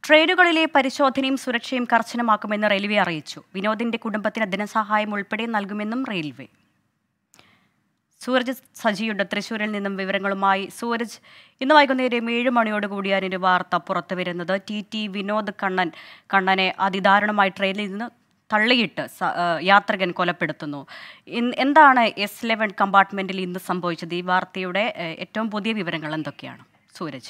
ട്രെയിനുകളിലെ പരിശോധനയും സുരക്ഷയും കർശനമാക്കുമെന്ന് റെയിൽവേ അറിയിച്ചു വിനോദിന്റെ കുടുംബത്തിന് ധനസഹായം ഉൾപ്പെടെ നൽകുമെന്നും റെയിൽവേ സൂരജ് സജിയുണ്ട് തൃശ്ശൂരിൽ നിന്നും വിവരങ്ങളുമായി സൂരജ് ഇന്ന് വൈകുന്നേരം ഏഴ് മണിയോടുകൂടിയാണ് ഒരു വാർത്ത പുറത്തു വരുന്നത് ടി ടി വിനോദ് കണ്ണൻ കണ്ണനെ അതിദാരുണമായി ട്രെയിനിൽ നിന്ന് തള്ളിയിട്ട് സ- ആ, യാത്രികൻ കൊലപ്പെടുത്തുന്നു ഇൻ- എന്താണ് എസ് ലെവൻ കമ്പാർട്ട്മെന്റിൽ ഇന്ന് സംഭവിച്ചത് ഈ വാർത്തയുടെ ഏ, ഏറ്റവും പുതിയ വിവരങ്ങൾ എന്തൊക്കെയാണ് സൂരജ്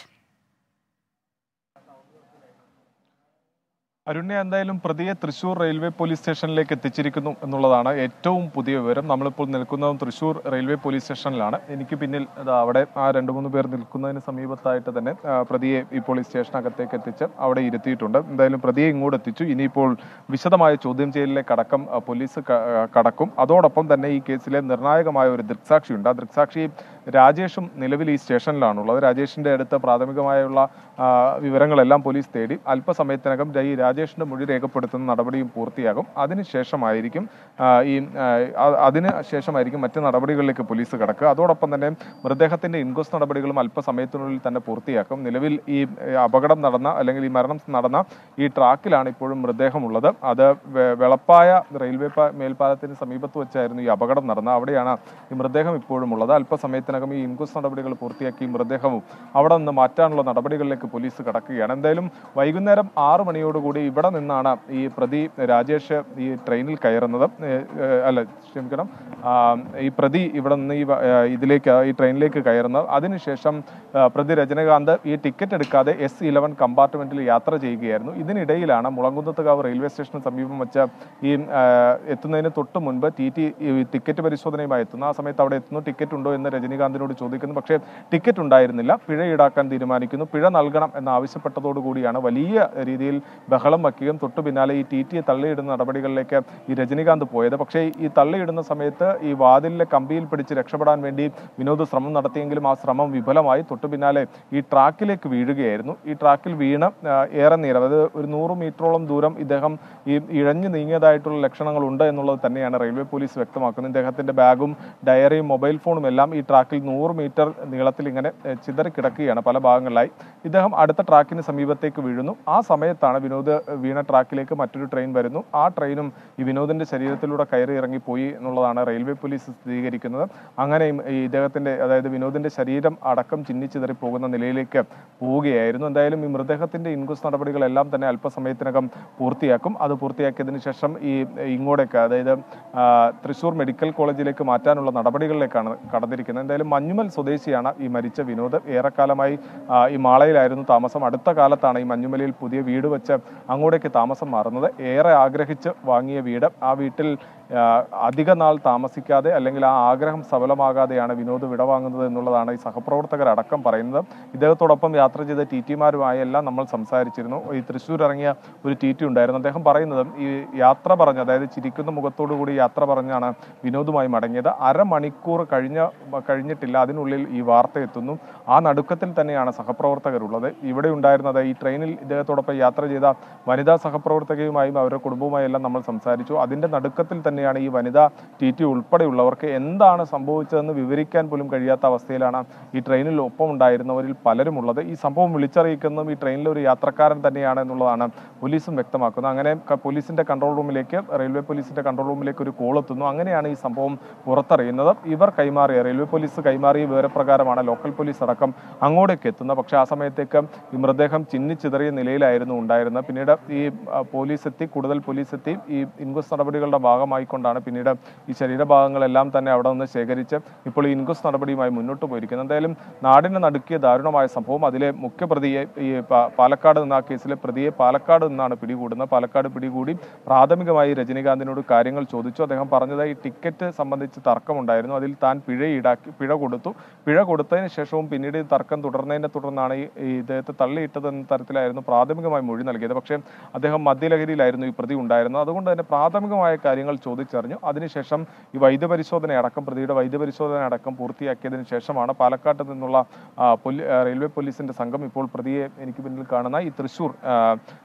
അരുണ്യ എന്തായാലും പ്രതിയെ തൃശൂർ റെയിൽവേ പോലീസ് സ്റ്റേഷനിലേക്ക് എത്തിച്ചിരിക്കുന്നു എന്നുള്ളതാണ് ഏറ്റവും പുതിയ വിവരം നമ്മളിപ്പോൾ നിൽക്കുന്നതും തൃശൂർ റെയിൽവേ പോലീസ് സ്റ്റേഷനിലാണ് എനിക്ക് പിന്നിൽ ദാ അവിടെ ആ രണ്ട് മൂന്ന് പേർ നിൽക്കുന്നതിന് സമീപത്തായിട്ട് തന്നെ ആ, പ്രതിയെ ഇപ്പോൾ ഈ സ്റ്റേഷനകത്തേക്ക് എത്തിച്ച് അവിടെ ഇരുത്തിയിട്ടുണ്ട് എന്തായാലും പ്രതിയെ ഇങ്ങോട്ട് എത്തിച്ചു ഇനിയിപ്പോൾ വിശദമായ ചോദ്യം ചെയ്യലിലേക്ക് അടക്കം ആ, പോലീസ് ക- ആ, കടക്കും അതോടൊപ്പം തന്നെ ഈ കേസിലെ നിർണായകമായ ഒരു ദൃക്സാക്ഷിയുണ്ട് ആ ദൃക്സാക്ഷി രാജേഷും നിലവിൽ ഈ സ്റ്റേഷനിലാണുള്ളത് രാജേഷിന്റെ അടുത്ത് പ്രാഥമികമായുള്ള ആ, വിവരങ്ങളെല്ലാം പോലീസ് തേടി അല്പസമയത്തിനകം ഈ രാജേഷിന്റെ മൊഴി രേഖപ്പെടുത്തുന്ന നടപടിയും പൂർത്തിയാകും അതിനുശേഷമായിരിക്കും ആ, ഈ ആ, അ- അതിന് ശേഷമായിരിക്കും മറ്റ് നടപടികളിലേക്ക് പോലീസ് കടക്കുക അതോടൊപ്പം തന്നെ മൃതദേഹത്തിന്റെ ഇൻക്വസ്റ്റ് നടപടികളും അല്പസമയത്തിനുള്ളിൽ തന്നെ പൂർത്തിയാക്കും നിലവിൽ ഈ ഏ, അപകടം നടന്ന അല്ലെങ്കിൽ ഈ മരണം നടന്ന ഈ ട്രാക്കിലാണ് ഇപ്പോഴും മൃതദേഹമുള്ളത് അത് വെ- വെളപ്പായ റെയിൽവേ പാ- മേൽപ്പാലത്തിന് സമീപത്ത് വെച്ചായിരുന്നു ഈ അപകടം നടന്നത് അവിടെയാണ് ഈ മൃതദേഹം ഇപ്പോഴും ഉള്ളത് അല്പസമയത്തിനകം ഈ ഇൻക്വസ്റ്റ് നടപടികൾ പൂർത്തിയാക്കി ഈ മൃതദേഹവും അവിടെ നിന്ന് മാറ്റാനുള്ള നടപടികളിലേക്ക് പോലീസ് കടക്കുകയാണ് എന്തായാലും വൈകുന്നേരം ആറ് മണിയോടുകൂടി ഇവിടെ നിന്നാണ് ഈ പ്രതി രാജേഷ് ഈ ട്രെയിനിൽ കയറുന്നത് ഏ, ഏ, അല്ല ക്ഷമിക്കണം ആ, ഈ പ്രതി ഇവിടെ നിന്ന് ഈ വ- ഏ, ഇതിലേക്ക് ഈ ട്രെയിനിലേക്ക് കയറുന്നത് അതിനുശേഷം ആ, പ്രതി രജനകാന്ത് ഈ ടിക്കറ്റ് എടുക്കാതെ എസ് ഇലവൻ കമ്പാർട്ട്മെന്റിൽ യാത്ര ചെയ്യുകയായിരുന്നു ഇതിനിടയിലാണ് മുളങ്കുന്നത്തുകാവ് റെയിൽവേ സ്റ്റേഷന് സമീപം വെച്ച ഈ ആ, എത്തുന്നതിന് തൊട്ട് മുൻപ് ടി ടി ടിക്കറ്റ് പരിശോധനയുമായി എത്തുന്നു ആ സമയത്ത് അവിടെ എത്തുന്നു ടിക്കറ്റ് ഉണ്ടോ എന്ന് രജനീകാന്തിനോട് ചോദിക്കുന്നു പക്ഷേ ടിക്കറ്റ് ഉണ്ടായിരുന്നില്ല പിഴ ഈടാക്കാൻ തീരുമാനിക്കുന്നു പിഴ നൽകണം എന്ന് ആവശ്യപ്പെട്ടതോടുകൂടിയാണ് വലിയ രീതിയിൽ ബഹളം വയ്ക്കുകയും തൊട്ടു പിന്നാലെ ഈ ടി ടിയെ തള്ളിയിടുന്ന നടപടികളിലേക്ക് ഈ രജനീകാന്ത് പോയത് പക്ഷേ ഈ തള്ളിയിടുന്ന സമയത്ത് ഈ വാതിലിലെ കമ്പിയിൽ പിടിച്ച് രക്ഷപ്പെടാൻ വേണ്ടി വിനോദ് ശ്രമം നടത്തിയെങ്കിലും ആ ശ്രമം വിഫലമായി തൊട്ടു പിന്നാലെ ഈ ട്രാക്കിലേക്ക് വീഴുകയായിരുന്നു ഈ ട്രാക്കിൽ വീണ് ആ, ഏറെ നേരം അതായത് ഒരു നൂറ് മീറ്ററോളം ദൂരം ഇദ്ദേഹം ഈ ഇഴഞ്ഞു നീങ്ങിയതായിട്ടുള്ള ലക്ഷണങ്ങൾ ഉണ്ട് എന്നുള്ളത് തന്നെയാണ് റെയിൽവേ പോലീസ് വ്യക്തമാക്കുന്നത് ഇദ്ദേഹത്തിന്റെ ബാഗും ഡയറിയും മൊബൈൽ ഫോണും എല്ലാം ഈ ട്രാക്കിൽ നൂറ് മീറ്റർ നീളത്തിൽ ഇങ്ങനെ ഏഹ്, ചിതറിക്കിടക്കുകയാണ് പല ഭാഗങ്ങളിലായി ഇദ്ദേഹം അടുത്ത ട്രാക്കിന് സമീപത്തേക്ക് വീഴുന്നു ആ സമയത്താണ് വിനോദ് വീണ ട്രാക്കിലേക്ക് മറ്റൊരു ട്രെയിൻ വരുന്നു ആ ട്രെയിനും ഈ വിനോദിന്റെ ശരീരത്തിലൂടെ കയറി ഇറങ്ങി പോയി എന്നുള്ളതാണ് റെയിൽവേ പോലീസ് സ്ഥിരീകരിക്കുന്നത് അങ്ങനെ ഈ- ഈ ഇദ്ദേഹത്തിന്റെ അതായത് വിനോദിന്റെ ശരീരം അടക്കം ചിന്നിച്ചിതറി പോകുന്ന നിലയിലേക്ക് പോവുകയായിരുന്നു എന്തായാലും ഈ മൃതദേഹത്തിന്റെ ഇൻക്വസ്റ്റ് നടപടികളെല്ലാം തന്നെ അല്പസമയത്തിനകം പൂർത്തിയാക്കും അത് പൂർത്തിയാക്കിയതിനു ശേഷം ഈ ഇങ്ങോട്ടേക്ക് അതായത് ആ, തൃശൂർ മെഡിക്കൽ കോളേജിലേക്ക് മാറ്റാനുള്ള നടപടികളിലേക്കാണ് കടന്നിരിക്കുന്നത് എന്തായാലും മഞ്ഞുമൽ സ്വദേശിയാണ് ഈ മരിച്ച വിനോദ് ഏറെക്കാലമായി ആ, ഈ മാളയിലായിരുന്നു താമസം അടുത്ത കാലത്താണ് ഈ മഞ്ഞുമലയിൽ പുതിയ വീട് വെച്ച് അങ്ങോട്ടേക്ക് താമസം മാറുന്നത് ഏറെ ആഗ്രഹിച്ച് വാങ്ങിയ വീട് ആ വീട്ടിൽ ആ, അധിക നാൾ താമസിക്കാതെ അല്ലെങ്കിൽ ആ ആഗ്രഹം സഫലമാകാതെയാണ് വിനോദ് വിടവാങ്ങുന്നത് എന്നുള്ളതാണ് ഈ സഹപ്രവർത്തകരടക്കം പറയുന്നത് ഇദ്ദേഹത്തോടൊപ്പം യാത്ര ചെയ്ത ടി ടിമാരുമായി എല്ലാം നമ്മൾ സംസാരിച്ചിരുന്നു ഈ തൃശ്ശൂർ ഇറങ്ങിയ ഒരു ടി ടി ഉണ്ടായിരുന്നു അദ്ദേഹം പറയുന്നത് ഈ യാത്ര പറഞ്ഞ് അതായത് ചിരിക്കുന്ന മുഖത്തോടു കൂടി യാത്ര പറഞ്ഞാണ് വിനോദുമായി മടങ്ങിയത് അരമണിക്കൂർ കഴിഞ്ഞ കഴിഞ്ഞിട്ടില്ല അതിനുള്ളിൽ ഈ വാർത്ത എത്തുന്നു ആ നടുക്കത്തിൽ തന്നെയാണ് സഹപ്രവർത്തകരുള്ളത് ഇവിടെ ഉണ്ടായിരുന്നത് ഈ ട്രെയിനിൽ ഇദ്ദേഹത്തോടൊപ്പം യാത്ര ചെയ്ത വനിതാ സഹപ്രവർത്തകയുമായും അവരുടെ കുടുംബവുമായി എല്ലാം നമ്മൾ സംസാരിച്ചു അതിന്റെ നടുക്കത്തിൽ തന്നെയാണ് ഈ വനിതാ ടി ടി ഉൾപ്പെടെയുള്ളവർക്ക് എന്താണ് സംഭവിച്ചതെന്ന് വിവരിക്കാൻ പോലും കഴിയാത്ത അവസ്ഥയിലാണ് ഈ ട്രെയിനിൽ ഒപ്പം ഉണ്ടായിരുന്നവരിൽ പലരും ഉള്ളത് ഈ സംഭവം വിളിച്ചറിയിക്കുന്നതും ഈ ട്രെയിനിലെ ഒരു യാത്രക്കാരൻ തന്നെയാണ് എന്നുള്ളതാണ് പോലീസും വ്യക്തമാക്കുന്നത് അങ്ങനെ ക- പോലീസിന്റെ കൺട്രോൾ റൂമിലേക്ക് റെയിൽവേ പോലീസിന്റെ കൺട്രോൾ റൂമിലേക്ക് ഒരു കോൾ എത്തുന്നു അങ്ങനെയാണ് ഈ സംഭവം പുറത്തറിയുന്നത് ഇവർ കൈമാറിയ റെയിൽവേ പോലീസ് കൈമാറിയ വിവരപ്രകാരമാണ് ലോക്കൽ പോലീസ് അടക്കം അങ്ങോട്ടേക്ക് എത്തുന്നത് പക്ഷേ ആ സമയത്തേക്ക് ഈ മൃതദേഹം ചിന്നിച്ചിതറിയ നിലയിലായിരുന്നു ഉണ്ടായിരുന്നത് പിന്നീട് ഈ ആ, പോലീസ് എത്തി കൂടുതൽ പോലീസ് എത്തി ഈ ഇൻക്വസ്റ്റ് നടപടികളുടെ ഭാഗമായിക്കൊണ്ടാണ് പിന്നീട് ഈ ശരീരഭാഗങ്ങളെല്ലാം തന്നെ അവിടെ നിന്ന് ശേഖരിച്ച് ഇപ്പോൾ ഈ ഇൻക്വസ്റ്റ് നടപടിയുമായി മുന്നോട്ട് പോയിരിക്കുന്നത് എന്തായാലും നാടിനെ നടുക്കിയ ദാരുണമായ സംഭവം അതിലെ മുഖ്യപ്രതിയെ ഈ പാ- പാലക്കാട് നിന്ന് ആ കേസിലെ പ്രതിയെ പാലക്കാട് നിന്നാണ് പിടികൂടുന്നത് പാലക്കാട് പിടികൂടി പ്രാഥമികമായി രജനീകാന്തിനോട് കാര്യങ്ങൾ ചോദിച്ചു അദ്ദേഹം പറഞ്ഞത് ഈ ടിക്കറ്റ് സംബന്ധിച്ച് തർക്കമുണ്ടായിരുന്നു അതിൽ താൻ പിഴ ഈടാക്കി പിഴ കൊടുത്തു പിഴ കൊടുത്തതിന് ശേഷവും പിന്നീട് ഈ തർക്കം തുടർന്നതിനെ തുടർന്നാണ് ഈ ഈ ഇദ്ദേഹത്തെ തള്ളിയിട്ടത് എന്ന തരത്തിലായിരുന്നു പ്രാഥമികമായി മൊഴി നൽകിയത് പക്ഷേ അദ്ദേഹം മദ്യലഹരിയിലായിരുന്നു ഈ പ്രതി ഉണ്ടായിരുന്നത് അതുകൊണ്ട് തന്നെ പ്രാഥമികമായ കാര്യങ്ങൾ ചോദിച്ചറിഞ്ഞു അതിനുശേഷം ഈ വൈദ്യപരിശോധന അടക്കം പ്രതിയുടെ വൈദ്യപരിശോധന അടക്കം പൂർത്തിയാക്കിയതിനു ശേഷമാണ് പാലക്കാട്ട് നിന്നുള്ള ആ, പൊലി- ആ, റെയിൽവേ പോലീസിന്റെ സംഘം ഇപ്പോൾ പ്രതിയെ എനിക്ക് പിന്നിൽ കാണുന്ന ഈ തൃശൂർ ആ,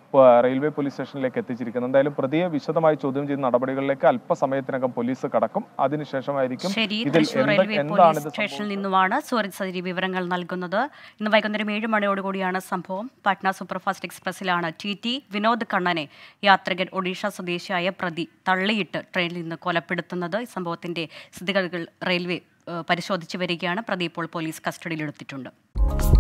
ആ, റെയിൽവേ പോലീസ് സ്റ്റേഷനിലേക്ക് എത്തിച്ചിരിക്കുന്നത് എന്തായാലും പ്രതിയെ വിശദമായി ചോദ്യം ചെയ്യുന്ന നടപടികളിലേക്ക് അല്പസമയത്തിനകം പോലീസ് കടക്കും അതിനുശേഷമായിരിക്കും ശരി ഇതിൽ തൃശൂർ എന്ത് റെയിൽവേ എന്താണ് പോലീസ് ഇത് സ്റ്റേഷനിൽ നിന്നുമാണ് സൂരജ് സജി വിവരങ്ങൾ നൽകുന്നത് ഇന്ന് വൈകുന്നേരം ഏഴ് മണിയോടുകൂടിയാണ് സംഭവം പാട്ന സൂപ്പർഫാസ്റ്റ് എക്സ്പ്രസിലാണ് ടി ടി വിനോദ് കണ്ണനെ യാത്രികൻ ഒഡീഷ സ്വദേശിയായ പ്രതി തള്ളിയിട്ട് ട്രെയിനിൽ നിന്ന് കൊലപ്പെടുത്തുന്നത് ഈ സംഭവത്തിന്റെ സ്ഥിതിഗതികൾ റെയിൽവേ ഏഹ്, പരിശോധിച്ചു വരികയാണ് പ്രതി ഇപ്പോൾ പോലീസ് കസ്റ്റഡിയിലെടുത്തിട്ടുണ്ട്